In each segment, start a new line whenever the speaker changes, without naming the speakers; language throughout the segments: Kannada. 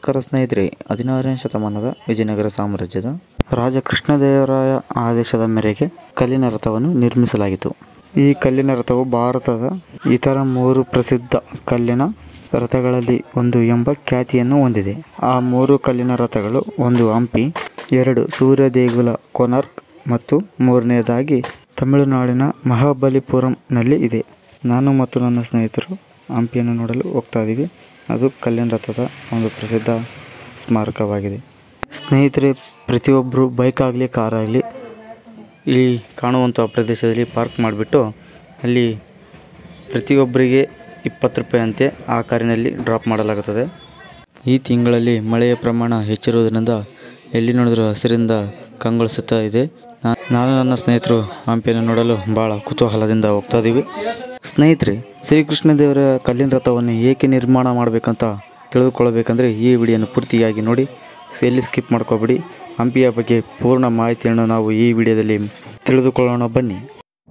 ನಮಸ್ಕಾರ ಸ್ನೇಹಿತರೆ ಹದಿನಾರನೇ ಶತಮಾನದ ವಿಜಯನಗರ ಸಾಮ್ರಾಜ್ಯದ ರಾಜ ಕೃಷ್ಣದೇವರಾಯ ಆದೇಶದ ಮೇರೆಗೆ ಕಲ್ಲಿನ ರಥವನ್ನು ನಿರ್ಮಿಸಲಾಯಿತು ಈ ಕಲ್ಲಿನ ರಥವು ಭಾರತದ ಇತರ ಮೂರು ಪ್ರಸಿದ್ಧ ಕಲ್ಲಿನ ರಥಗಳಲ್ಲಿ ಒಂದು ಎಂಬ ಖ್ಯಾತಿಯನ್ನು ಹೊಂದಿದೆ ಆ ಮೂರು ಕಲ್ಲಿನ ರಥಗಳು ಒಂದು ಹಂಪಿ ಎರಡು ಸೂರ್ಯ ದೇಗುಲ ಕೊನಾರ್ಕ್ ಮತ್ತು ಮೂರನೆಯದಾಗಿ ತಮಿಳುನಾಡಿನ ಮಹಾಬಲಿಪುರಂನಲ್ಲಿ ಇದೆ ನಾನು ಮತ್ತು ನನ್ನ ಸ್ನೇಹಿತರು ಹಂಪಿಯನ್ನು ನೋಡಲು ಹೋಗ್ತಾ ಇದ್ದೀವಿ ಅದು ಕಲ್ಲಿನ ರಥದ ಒಂದು ಪ್ರಸಿದ್ಧ ಸ್ಮಾರಕವಾಗಿದೆ ಸ್ನೇಹಿತರೆ ಪ್ರತಿಯೊಬ್ಬರು ಬೈಕ್ ಆಗಲಿ ಕಾರ್ ಆಗಲಿ ಈ ಕಾಣುವಂಥ ಪ್ರದೇಶದಲ್ಲಿ ಪಾರ್ಕ್ ಮಾಡಿಬಿಟ್ಟು ಅಲ್ಲಿ ಪ್ರತಿಯೊಬ್ಬರಿಗೆ ಇಪ್ಪತ್ತು ರೂಪಾಯಿ ಅಂತೆ ಆ ಕಾರಿನಲ್ಲಿ ಡ್ರಾಪ್ ಮಾಡಲಾಗುತ್ತದೆ ಈ ತಿಂಗಳಲ್ಲಿ ಮಳೆಯ ಪ್ರಮಾಣ ಹೆಚ್ಚಿರುವುದರಿಂದ ಎಲ್ಲಿ ನೋಡಿದರೂ ಹಸಿರಿಂದ ಕಂಗೊಳಿಸುತ್ತಾ ಇದೆ ನಾ- ನಾನು ನನ್ನ ಸ್ನೇಹಿತರು ಹಂಪಿಯನ್ನು ನೋಡಲು ಭಾಳ ಕುತೂಹಲದಿಂದ ಹೋಗ್ತಾ ಇದ್ದೀವಿ ಸ್ನೇಹಿತರೆ ಶ್ರೀಕೃಷ್ಣ ದೇವರ ಕಲ್ಲಿನ ರಥವನ್ನು ಏಕೆ ನಿರ್ಮಾಣ ಮಾಡಬೇಕಂತ ತಿಳಿದುಕೊಳ್ಳಬೇಕಂದ್ರೆ ಈ ವಿಡಿಯೋನ ಪೂರ್ತಿಯಾಗಿ ನೋಡಿ ಎಲ್ಲಿ ಸ್ಕಿಪ್ ಮಾಡ್ಕೋಬೇಡಿ ಹಂಪಿಯ ಬಗ್ಗೆ ಪೂರ್ಣ ಮಾಹಿತಿಯನ್ನು ನಾವು ಈ ವಿಡಿಯೋದಲ್ಲಿ ತಿಳಿದುಕೊಳ್ಳೋಣ ಬನ್ನಿ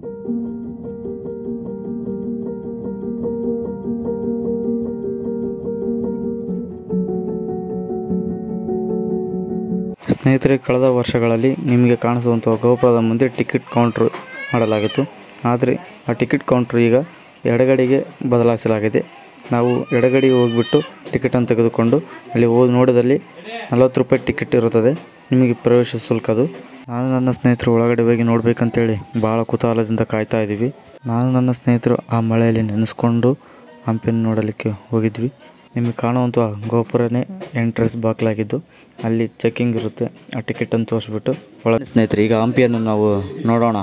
ಸ್ನೇಹಿತರೆ ಕಳೆದ ವರ್ಷಗಳಲ್ಲಿ ನಿಮಗೆ ಕಾಣಿಸುವಂಥ ಗೋಪುರದ ಮುಂದೆ ಟಿಕೆಟ್ ಕೌಂಟ್ರ್ ಮಾಡಲಾಗಿತ್ತು ಆದರೆ ಆ ಟಿಕೆಟ್ ಕೌಂಟ್ರ್ ಈಗ ಎಡಗಡೆಗೆ ಬದಲಾಯಿಸಲಾಗಿದೆ ನಾವು ಎಡಗಡೆಗೆ ಹೋಗಿಬಿಟ್ಟು ಟಿಕೆಟನ್ನು ತೆಗೆದುಕೊಂಡು ಅಲ್ಲಿ ಹೋಗಿ ನೋಡಿದಲ್ಲಿ ನಲವತ್ತು ರೂಪಾಯಿ ಟಿಕೆಟ್ ಇರುತ್ತದೆ ನಿಮಗೆ ಪ್ರವೇಶ ಶುಲ್ಕ ಅದು ನಾನು ನನ್ನ ಸ್ನೇಹಿತರು ಒಳಗಡೆ ಹೋಗಿ ನೋಡಬೇಕಂತೇಳಿ ಭಾಳ ಕುತೂಹಲದಿಂದ ಕಾಯ್ತಾ ಇದ್ದೀವಿ ನಾನು ನನ್ನ ಸ್ನೇಹಿತರು ಆ ಮಳೆಯಲ್ಲಿ ನೆನೆಸ್ಕೊಂಡು ಹಂಪಿಯನ್ನು ನೋಡಲಿಕ್ಕೆ ಹೋಗಿದ್ವಿ ನಿಮಗೆ ಕಾಣುವಂಥ ಗೋಪುರನೇ ಎಂಟ್ರೆನ್ಸ್ ಬಾಗಿಲಾಗಿದ್ದು ಅಲ್ಲಿ ಚೆಕ್ಕಿಂಗ್ ಇರುತ್ತೆ ಆ ಟಿಕೆಟನ್ನು ತೋರಿಸ್ಬಿಟ್ಟು ಒಳಗೆ ಸ್ನೇಹಿತರೆ ಈಗ ಹಂಪಿಯನ್ನು ನಾವು ನೋಡೋಣ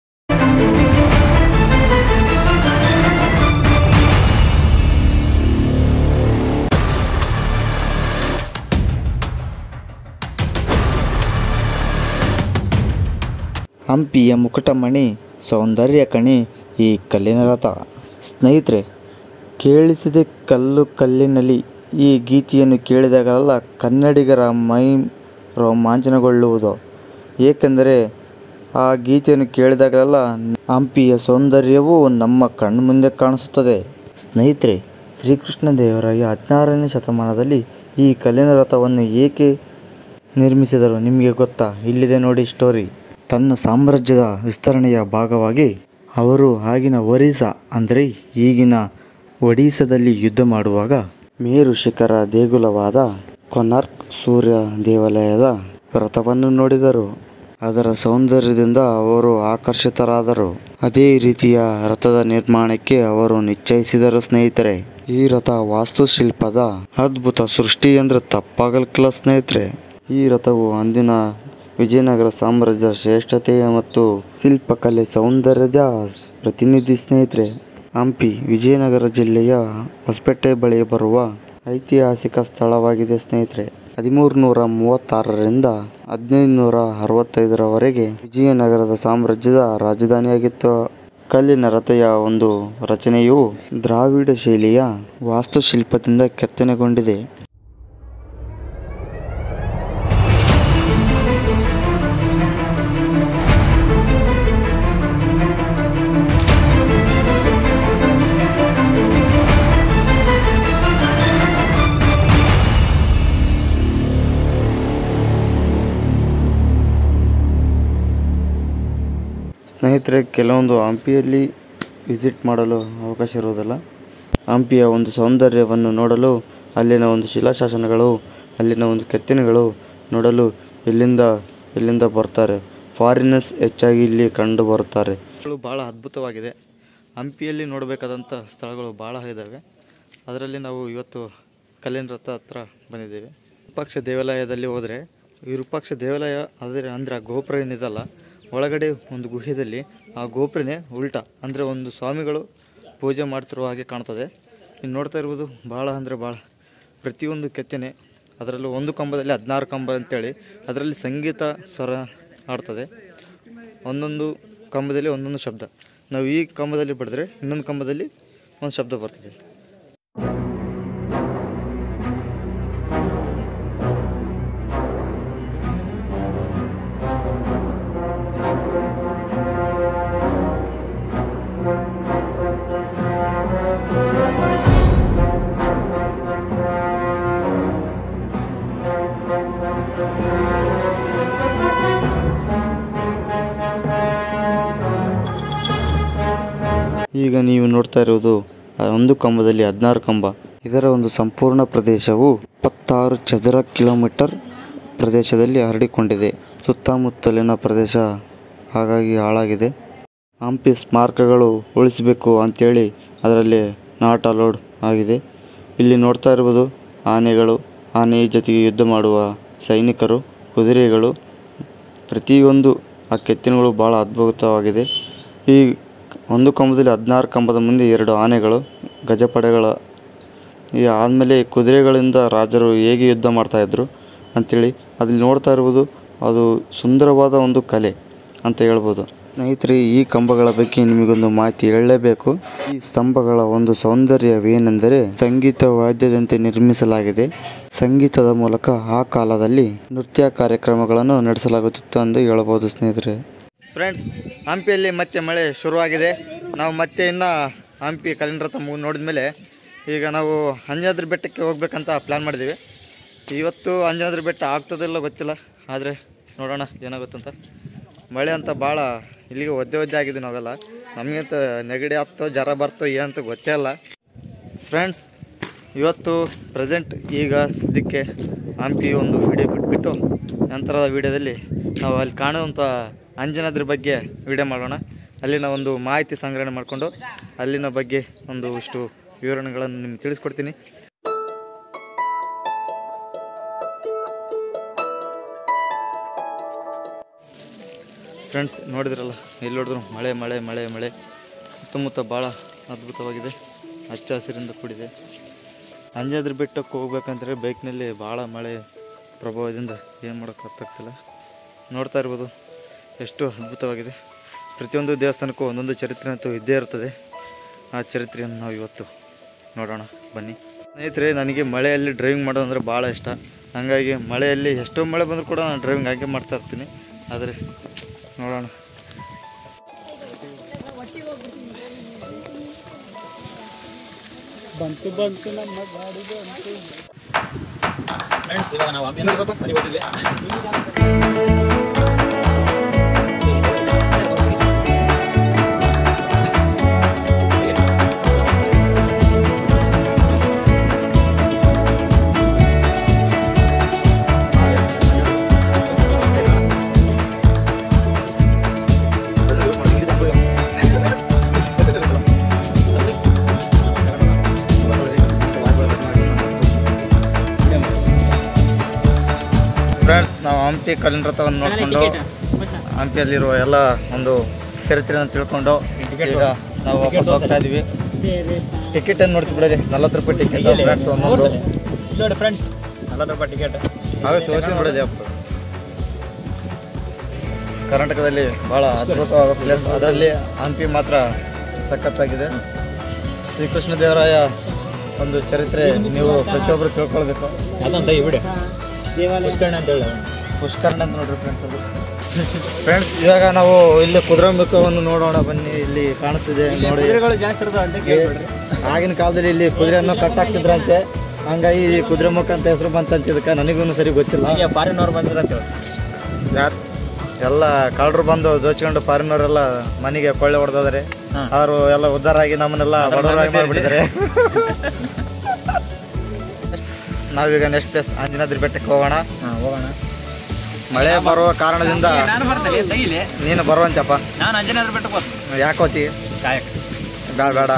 ಹಂಪಿಯ ಮುಕುಟಮಣಿ ಸೌಂದರ್ಯ ಕಣಿ ಈ ಕಲ್ಲಿನ ರಥ ಸ್ನೇಹಿತರೆ ಕೇಳಿಸಿದೆ ಕಲ್ಲು ಕಲ್ಲಿನಲ್ಲಿ ಈ ಗೀತೆಯನ್ನು ಕೇಳಿದಾಗಲೆಲ್ಲ ಕನ್ನಡಿಗರ ಮೈ ರೋಮಾಂಚನಗೊಳ್ಳುವುದು ಏಕೆಂದರೆ ಆ ಗೀತೆಯನ್ನು ಕೇಳಿದಾಗಲೆಲ್ಲ ಹಂಪಿಯ ಸೌಂದರ್ಯವು ನಮ್ಮ ಕಣ್ಮುಂದೆ ಕಾಣಿಸುತ್ತದೆ ಸ್ನೇಹಿತರೆ ಶ್ರೀಕೃಷ್ಣ ದೇವರಾಯ ಹದಿನಾರನೇ ಶತಮಾನದಲ್ಲಿ ಈ ಕಲ್ಲಿನ ರಥವನ್ನು ಏಕೆ ನಿರ್ಮಿಸಿದರು ನಿಮಗೆ ಗೊತ್ತಾ ಇಲ್ಲಿದೆ ನೋಡಿ ಸ್ಟೋರಿ ತನ್ನ ಸಾಮ್ರಾಜ್ಯದ ವಿಸ್ತರಣೆಯ ಭಾಗವಾಗಿ ಅವರು ಆಗಿನ ಒರಿಸ್ಸಾ ಅಂದರೆ ಈಗಿನ ಒಡಿಸ್ಸಾದಲ್ಲಿ ಯುದ್ಧ ಮಾಡುವಾಗ ಮೇರು ಶಿಖರ ದೇಗುಲವಾದ ಕೊನಾರ್ಕ್ ಸೂರ್ಯ ದೇವಾಲಯದ ರಥವನ್ನು ನೋಡಿದರು ಅದರ ಸೌಂದರ್ಯದಿಂದ ಅವರು ಆಕರ್ಷಿತರಾದರು ಅದೇ ರೀತಿಯ ರಥದ ನಿರ್ಮಾಣಕ್ಕೆ ಅವರು ನಿಶ್ಚಯಿಸಿದರು ಸ್ನೇಹಿತರೆ ಈ ರಥ ವಾಸ್ತುಶಿಲ್ಪದ ಅದ್ಭುತ ಸೃಷ್ಟಿ ಅಂದ್ರೆ ತಪ್ಪಾಗಲಿಕ್ಕಿಲ್ಲ ಸ್ನೇಹಿತರೆ ಈ ರಥವು ಅಂದಿನ ವಿಜಯನಗರ ಸಾಮ್ರಾಜ್ಯದ ಶ್ರೇಷ್ಠತೆಯ ಮತ್ತು ಶಿಲ್ಪಕಲೆ ಸೌಂದರ್ಯದ ಪ್ರತಿನಿಧಿ ಸ್ನೇಹಿತರೆ ಹಂಪಿ ವಿಜಯನಗರ ಜಿಲ್ಲೆಯ ಹೊಸಪೇಟೆ ಬಳಿ ಬರುವ ಐತಿಹಾಸಿಕ ಸ್ಥಳವಾಗಿದೆ ಸ್ನೇಹಿತರೆ ಹದಿಮೂರು ನೂರ ಮೂವತ್ತಾರರಿಂದ ಹದಿನೈದು ನೂರ ಅರವತ್ತೈದರವರೆಗೆ ವಿಜಯನಗರದ ಸಾಮ್ರಾಜ್ಯದ ರಾಜಧಾನಿಯಾಗಿತ್ತು ಕಲ್ಲಿನ ರಥೆಯ ಒಂದು ರಚನೆಯು ದ್ರಾವಿಡ ಶೈಲಿಯ ವಾಸ್ತುಶಿಲ್ಪದಿಂದ ಕೆತ್ತನೆಗೊಂಡಿದೆ ಸ್ನೇಹಿತರೆ ಕೆಲವೊಂದು ಹಂಪಿಯಲ್ಲಿ ವಿಸಿಟ್ ಮಾಡಲು ಅವಕಾಶ ಇರುವುದಿಲ್ಲ ಹಂಪಿಯ ಒಂದು ಸೌಂದರ್ಯವನ್ನು ನೋಡಲು ಅಲ್ಲಿನ ಒಂದು ಶಿಲಾಶಾಸನಗಳು ಅಲ್ಲಿನ ಒಂದು ಕೆತ್ತನೆಗಳು ನೋಡಲು ಎಲ್ಲಿಂದ ಎಲ್ಲಿಂದ ಬರ್ತಾರೆ ಫಾರಿನರ್ಸ್ ಹೆಚ್ಚಾಗಿ ಇಲ್ಲಿ ಕಂಡು ಬರುತ್ತಾರೆ ಭಾಳ ಅದ್ಭುತವಾಗಿದೆ ಹಂಪಿಯಲ್ಲಿ ನೋಡಬೇಕಾದಂಥ ಸ್ಥಳಗಳು ಭಾಳ ಇದ್ದಾವೆ ಅದರಲ್ಲಿ ನಾವು ಇವತ್ತು ಕಲ್ಲಿನ ರಥ ಹತ್ರ ಬಂದಿದ್ದೇವೆ ವಿರೂಪಾಕ್ಷ ದೇವಾಲಯದಲ್ಲಿ ಹೋದರೆ ವಿರೂಪಾಕ್ಷ ದೇವಾಲಯ ಆದರೆ ಅಂದರೆ ಆ ಗೋಪುರ ಏನಿದಲ್ಲ ಒಳಗಡೆ ಒಂದು ಗುಹೆಯಲ್ಲಿ ಆ ಗೋಪುರನೇ ಉಲ್ಟಾ ಅಂದರೆ ಒಂದು ಸ್ವಾಮಿಗಳು ಪೂಜೆ ಮಾಡ್ತಿರುವ ಹಾಗೆ ಕಾಣ್ತದೆ ಇನ್ನು ನೋಡ್ತಾ ಇರ್ಬೋದು ಭಾಳ ಅಂದರೆ ಭಾಳ ಪ್ರತಿಯೊಂದು ಕೆತ್ತನೆ ಅದರಲ್ಲೂ ಒಂದು ಕಂಬದಲ್ಲಿ ಹದಿನಾರು ಕಂಬ ಅಂತೇಳಿ ಅದರಲ್ಲಿ ಸಂಗೀತ ಸ್ವರ ಆಡ್ತದೆ ಒಂದೊಂದು ಕಂಬದಲ್ಲಿ ಒಂದೊಂದು ಶಬ್ದ ನಾವು ಈ ಕಂಬದಲ್ಲಿ ಬಡಿದ್ರೆ ಇನ್ನೊಂದು ಕಂಬದಲ್ಲಿ ಒಂದು ಶಬ್ದ ಬರ್ತದೆ ಈಗ ನೀವು ನೋಡ್ತಾ ಇರುವುದು ಆ ಒಂದು ಕಂಬದಲ್ಲಿ ಹದಿನಾರು ಕಂಬ ಇದರ ಒಂದು ಸಂಪೂರ್ಣ ಪ್ರದೇಶವು ಇಪ್ಪತ್ತಾರು ಚದರ ಕಿಲೋಮೀಟರ್ ಪ್ರದೇಶದಲ್ಲಿ ಹರಡಿಕೊಂಡಿದೆ ಸುತ್ತಮುತ್ತಲಿನ ಪ್ರದೇಶ ಹಾಗಾಗಿ ಹಾಳಾಗಿದೆ ಹಂಪಿ ಸ್ಮಾರಕಗಳು ಉಳಿಸಬೇಕು ಅಂತೇಳಿ ಅದರಲ್ಲಿ ನಾಟ್ ಅಲೋಡ್ ಆಗಿದೆ ಇಲ್ಲಿ ನೋಡ್ತಾ ಇರುವುದು ಆನೆಗಳು ಆನೆ ಜೊತೆಗೆ ಯುದ್ಧ ಮಾಡುವ ಸೈನಿಕರು ಕುದುರೆಗಳು ಪ್ರತಿಯೊಂದು ಆ ಕೆತ್ತನೆಗಳು ಭಾಳ ಅದ್ಭುತವಾಗಿದೆ ಈ ಒಂದು ಕಂಬದಲ್ಲಿ ಹದಿನಾರು ಕಂಬದ ಮುಂದೆ ಎರಡು ಆನೆಗಳು ಗಜಪಡೆಗಳ ಈ ಆದಮೇಲೆ ಕುದುರೆಗಳಿಂದ ರಾಜರು ಹೇಗೆ ಯುದ್ಧ ಮಾಡ್ತಾಯಿದ್ರು ಅಂಥೇಳಿ ಅಲ್ಲಿ ನೋಡ್ತಾ ಇರುವುದು ಅದು ಸುಂದರವಾದ ಒಂದು ಕಲೆ ಅಂತ ಹೇಳ್ಬೋದು ಸ್ನೇಹಿತರೆ ಈ ಕಂಬಗಳ ಬಗ್ಗೆ ನಿಮಗೊಂದು ಮಾಹಿತಿ ಹೇಳಲೇಬೇಕು ಈ ಸ್ತಂಭಗಳ ಒಂದು ಸೌಂದರ್ಯವೇನೆಂದರೆ ಸಂಗೀತ ವಾದ್ಯದಂತೆ ನಿರ್ಮಿಸಲಾಗಿದೆ ಸಂಗೀತದ ಮೂಲಕ ಆ ಕಾಲದಲ್ಲಿ ನೃತ್ಯ ಕಾರ್ಯಕ್ರಮಗಳನ್ನು ನಡೆಸಲಾಗುತ್ತಿತ್ತು ಎಂದು ಹೇಳಬಹುದು ಸ್ನೇಹಿತರೆ ಫ್ರೆಂಡ್ಸ್ ಹಂಪಿಯಲ್ಲಿ ಮತ್ತೆ ಮಳೆ ಶುರುವಾಗಿದೆ ನಾವು ಮತ್ತೆ ಇನ್ನು ಹಂಪಿ ಕಲಿಂದ್ರಥ ಮುಗಿ ನೋಡಿದ ಮೇಲೆ ಈಗ ನಾವು ಅಂಜನಾದ್ರಿ ಬೆಟ್ಟಕ್ಕೆ ಹೋಗ್ಬೇಕಂತ ಪ್ಲ್ಯಾನ್ ಮಾಡಿದ್ದೀವಿ ಇವತ್ತು ಅಂಜನಾದ್ರಿ ಬೆಟ್ಟ ಆಗ್ತದಿಲ್ಲ ಗೊತ್ತಿಲ್ಲ ಆದರೆ ನೋಡೋಣ ಏನಾಗುತ್ತಂತ ಮಳೆ ಅಂತ ಭಾಳ ಇಲ್ಲಿಗೆ ಒದ್ದೆ ಒದ್ದೆ ಆಗಿದ್ವಿ ನಾವೆಲ್ಲ ನಮಗಂತ ನೆಗಡಿ ಆಗ್ತೋ ಜ್ವರ ಬರ್ತೋ ಏನಂತ ಗೊತ್ತೇ ಇಲ್ಲ ಫ್ರೆಂಡ್ಸ್ ಇವತ್ತು ಪ್ರೆಸೆಂಟ್ ಈಗ ಸದ್ಯಕ್ಕೆ ಹಂಪಿ ಒಂದು ವಿಡಿಯೋ ಬಿಟ್ಬಿಟ್ಟು ನಂತರದ ವಿಡಿಯೋದಲ್ಲಿ ನಾವು ಅಲ್ಲಿ ಕಾಣುವಂಥ ಅಂಜನಾದ್ರಿ ಬಗ್ಗೆ ವಿಡಿಯೋ ಮಾಡೋಣ ಅಲ್ಲಿನ ಒಂದು ಮಾಹಿತಿ ಸಂಗ್ರಹಣೆ ಮಾಡಿಕೊಂಡು ಅಲ್ಲಿನ ಬಗ್ಗೆ ಒಂದು ಇಷ್ಟು ವಿವರಣೆಗಳನ್ನು ನಿಮ್ಗೆ ತಿಳಿಸ್ಕೊಡ್ತೀನಿ ಫ್ರೆಂಡ್ಸ್ ನೋಡಿದ್ರಲ್ಲ ಎಲ್ಲಿ ನೋಡಿದ್ರು ಮಳೆ ಮಳೆ ಮಳೆ ಮಳೆ ಸುತ್ತಮುತ್ತ ಭಾಳ ಅದ್ಭುತವಾಗಿದೆ ಹಚ್ಚ ಹಸಿರಿಂದ ಕೂಡಿದೆ ಅಂಜಾದ್ರಿ ಬೆಟ್ಟಕ್ಕೆ ಹೋಗ್ಬೇಕಂದ್ರೆ ಬೈಕ್ನಲ್ಲಿ ಭಾಳ ಮಳೆ ಪ್ರಭಾವದಿಂದ ಏನು ಮಾಡೋಕ್ಕೆ ಅರ್ಥಾಗ್ತಿಲ್ಲ ನೋಡ್ತಾ ಇರ್ಬೋದು ಎಷ್ಟು ಅದ್ಭುತವಾಗಿದೆ ಪ್ರತಿಯೊಂದು ದೇವಸ್ಥಾನಕ್ಕೂ ಒಂದೊಂದು ಚರಿತ್ರೆ ಅಂತೂ ಇದ್ದೇ ಇರ್ತದೆ ಆ ಚರಿತ್ರೆಯನ್ನು ನಾವು ಇವತ್ತು ನೋಡೋಣ ಬನ್ನಿ ಸ್ನೇಹಿತರೆ ನನಗೆ ಮಳೆಯಲ್ಲಿ ಡ್ರೈವಿಂಗ್ ಮಾಡೋದು ಅಂದರೆ ಭಾಳ ಇಷ್ಟ ಹಾಗಾಗಿ ಮಳೆಯಲ್ಲಿ ಎಷ್ಟೋ ಮಳೆ ಬಂದರೂ ಕೂಡ ನಾನು ಡ್ರೈವಿಂಗ್ ಹಾಗೆ ಮಾಡ್ತಾ ಇರ್ತೀನಿ ಆದರೆ ನೋಡೋಣ
ಬಂತು ಬಂತು ನಮ್ಮ ಗಾಡಿ ಬಂತು
ಫ್ರೆಂಡ್ಸ್ ಇವಾಗ ನಾವು ಹಂಪಿ ಮನೆಗೆ ಹೋಗಿದ್ವಿ
ಫ್ರೆಂಡ್ಸ್ ನಾವು ಹಂಪಿ ಕಲಿನೃತವನ್ನು ನೋಡಿಕೊಂಡು ಹಂಪಿಯಲ್ಲಿರುವ ಎಲ್ಲ ಒಂದು ಚರಿತ್ರೆಯನ್ನು ತಿಳ್ಕೊಂಡು ಈಗ ನಾವು ವಾಪಸ್ ಹೋಗ್ತಾ ಇದೀವಿ ಟಿಕೆಟ್ ಏನು ನೋಡ್ತೀವಿ ಬಿಡೋದು ನಲ್ವತ್ತು ರೂಪಾಯಿ ಟಿಕೆಟ್ ಫ್ರೆಂಡ್ಸ್ ಒಂದೊಂದು
ನೋಡಿ ಫ್ರೆಂಡ್ಸ್ ನಲವತ್ತು ರೂಪಾಯಿ ಟಿಕೆಟ್
ನಾವೇ ತೋರಿಸಿ ಬಿಡೋದು ಅಪ್ಪ ಕರ್ನಾಟಕದಲ್ಲಿ ಭಾಳ ಅದ್ಭುತವಾದ ಪ್ಲೇಸ್ ಅದರಲ್ಲಿ ಹಂಪಿ ಮಾತ್ರ ಸಖತ್ತಾಗಿದೆ ಶ್ರೀಕೃಷ್ಣ ದೇವರಾಯ ಒಂದು ಚರಿತ್ರೆ ನೀವು ಪ್ರತಿಯೊಬ್ಬರು ತಿಳ್ಕೊಳ್ಬೇಕು
ಅದಂತ ಈ ವಿಡಿಯೋ ಪುಷ್ಕರಣ ಅಂತ ಹೇಳಿ
ಪುಷ್ಕರಣ ಅಂತ ನೋಡ್ರಿ ಫ್ರೆಂಡ್ಸ್ ಅದು ಫ್ರೆಂಡ್ಸ್ ಇವಾಗ ನಾವು ಇಲ್ಲಿ ಕುದುರೆಮುಖವನ್ನು ನೋಡೋಣ ಬನ್ನಿ ಇಲ್ಲಿ ಕಾಣಿಸ್ತಿದೆ ನೋಡಿ
ಜಾಸ್ತಿ ಇರೋದು ಅಂತ
ಆಗಿನ ಕಾಲದಲ್ಲಿ ಇಲ್ಲಿ ಕುದುರೆಯನ್ನು ಕಟ್ಟಾಕ್ತಿದ್ರಂತೆ ಹಂಗಾಗಿ ಈ ಕುದುರೆಮುಖ ಅಂತ ಹೆಸರು ಬಂತಂತ ಇದಕ್ಕೆ ನನಗೂ ಸರಿ ಗೊತ್ತಿಲ್ಲ
ಹೀಗೆ ಫಾರಿನ್ ಅವ್ರು ಬಂದಿರ ಅಂತ ಹೇಳಿ
ಯಾರು ಎಲ್ಲ ಕಳ್ಳರು ಬಂದು ದೋಚ್ಕೊಂಡು ಫಾರಿನವರೆಲ್ಲ ಮನೆಗೆ ಕೊಳ್ಳೆ ಹೊಡೆದಾದ್ರೆ
ಹಾ.
ಅವರು ಎಲ್ಲ ಉದ್ಧಾರ ಆಗಿ ನಮ್ಮನ್ನೆಲ್ಲ ಬಡವರಾಗಿ ಮಾಡಿಬಿಟ್ಟಿದ್ದಾರೆ ನಾವೀಗ ನೆಕ್ಸ್ಟ್ ಪ್ಲೇಸ್ ಆಂಜನಾದ್ರಿ ಬೆಟ್ಟಕ್ಕೆ ಹೋಗೋಣ
ಹಾಂ ಹೋಗೋಣ
ಮಳೆ ಬರುವ ಕಾರಣದಿಂದ
ನಾನು ಬರ್ತೇನೆ ಡೈಲಿ
ನೀನು ಬರುವಂತಪ್ಪ
ನಾನು ಅಂಜನಾದ್ರಿ ಬೆಟ್ಟಕ್ಕೆ ಹೋಗ್ತೀನಿ
ಯಾಕೋತಿ
ಕಾಯಕ್
ಬೇಡ ಬೇಡ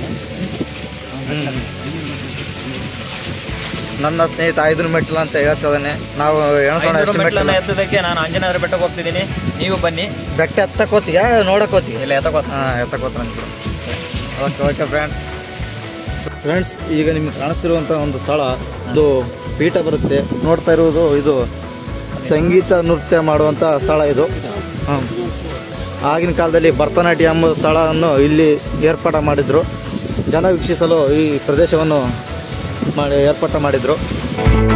ನನ್ನ ಸ್ನೇಹಿತ ಐದು ಮೆಟ್ಲು ಅಂತ ಹೇಳ್ತದಾನೆ ನಾವು ಎಣಸೋಣ ಎಷ್ಟು ಮೆಟ್ಲು
ಮೆಟ್ಲನ್ನ ಎತ್ತದಕ್ಕೆ ನಾನು ಅಂಜನಾದ್ರಿ ಬೆಟ್ಟಕ್ಕೆ ಹೋಗ್ತಿದ್ದೀನಿ ನೀವು ಬನ್ನಿ
ಬೆಟ್ಟ ಎತ್ತಕೋತಿಯ ನೋಡಕೋತಿ
ಇಲ್ಲ ಎತ್ತಕೋತ
ಹಾಂ ಎತ್ತಕೋತ ಅಂದ್ಬಿಡು ಓಕೆ ಓಕೆ ಫ್ರೆಂಡ್ಸ್ ಫ್ರೆಂಡ್ಸ್ ಈಗ ನಿಮ್ಗೆ ಕಾಣಿಸ್ತಿರುವಂಥ ಒಂದು ಸ್ಥಳ ಇದು ಪೀಠ ಬರುತ್ತೆ ನೋಡ್ತಾ ಇರುವುದು ಇದು ಸಂಗೀತ ನೃತ್ಯ ಮಾಡುವಂಥ ಸ್ಥಳ ಇದು ಹಾಂ ಆಗಿನ ಕಾಲದಲ್ಲಿ ಭರತನಾಟ್ಯ ಎಂಬ ಸ್ಥಳವನ್ನು ಇಲ್ಲಿ ಏರ್ಪಾಡು ಮಾಡಿದರು ಜನ ವೀಕ್ಷಿಸಲು ಈ ಪ್ರದೇಶವನ್ನು ಮಾಡಿ ಏರ್ಪಾಟು ಮಾಡಿದರು